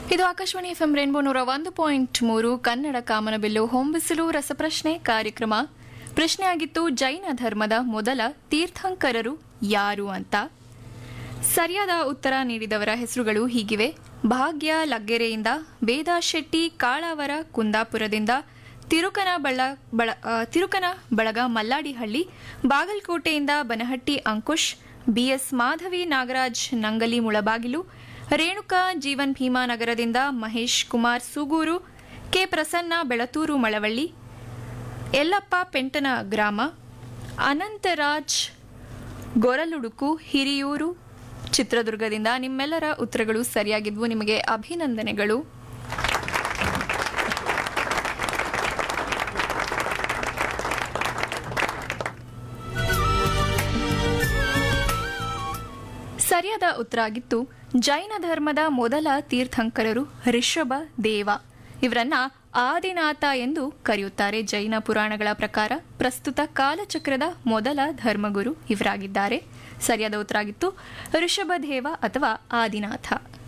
ಇದು Akashvani FM rainbow ನೂರ ಒಂದು ಪಾಯಿಂಟ್ ಮೂರು ಕನ್ನಡ ಕಾಮನಬಿಲ್ಲು ಹೊಂಬಿಸಲು ರಸಪ್ರಶ್ನೆ ಕಾರ್ಯಕ್ರಮ ಪ್ರಶ್ನೆ ಆಗಿತ್ತು ಜೈನ ಧರ್ಮದ ಮೊದಲ ತೀರ್ಥಂಕರರು ಯಾರು ಅಂತ ಸರಿಯಾದ ಉತ್ತರ ನೀಡಿದವರ ಹೆಸರುಗಳು ಹೀಗಿವೆ ಭಾಗ್ಯ ಲಗ್ಗೆರೆಯಿಂದ ವೇದಾ ಶೆಟ್ಟಿ ಕಾಳಾವರ ಕುಂದಾಪುರದಿಂದ ತಿರುಕನ ಬಳ ಬಳ ಆ, ತಿರುಕನ ಬಳಗ ಮಲ್ಲಾಡಿಹಳ್ಳಿ ಬಾಗಲಕೋಟೆಯಿಂದ ಬನಹಟ್ಟಿ ಅಂಕುಶ್ ಬಿಎಸ್ ಮಾಧವಿ ನಾಗರಾಜ್ ನಂಗಲಿ ಮುಳಬಾಗಿಲು ರೇಣುಕಾ ಜೀವನ್ ಭೀಮಾ ನಗರದಿಂದ ಮಹೇಶ್ ಕುಮಾರ್ ಸೂಗೂರು ಕೆ ಪ್ರಸನ್ನ ಬೆಳತೂರು ಮಳವಳ್ಳಿ ಯಲ್ಲಪ್ಪ ಪೆಂಟನ ಗ್ರಾಮ ಅನಂತರಾಜ್ ಗೊರಲುಡುಕು ಹಿರಿಯೂರು ಚಿತ್ರದುರ್ಗದಿಂದ ನಿಮ್ಮೆಲ್ಲರ ಉತ್ತರಗಳು ಸರಿಯಾಗಿದ್ವು ನಿಮಗೆ ಅಭಿನಂದನೆಗಳು ಸರಿಯಾದ ಉತ್ತರ ಆಗಿತ್ತು ಜೈನ ಧರ್ಮದ ಮೊದಲ ತೀರ್ಥಂಕರರು ಋಷಭ ದೇವ ಇವರನ್ನ ಆದಿನಾಥ ಎಂದು ಕರೆಯುತ್ತಾರೆ ಜೈನ ಪುರಾಣಗಳ ಪ್ರಕಾರ ಪ್ರಸ್ತುತ ಕಾಲಚಕ್ರದ ಮೊದಲ ಧರ್ಮಗುರು ಇವರಾಗಿದ್ದಾರೆ ಸರಿಯಾದ ಉತ್ತರ ಆಗಿತ್ತು ಋಷಭದೇವ ಅಥವಾ ಆದಿನಾಥ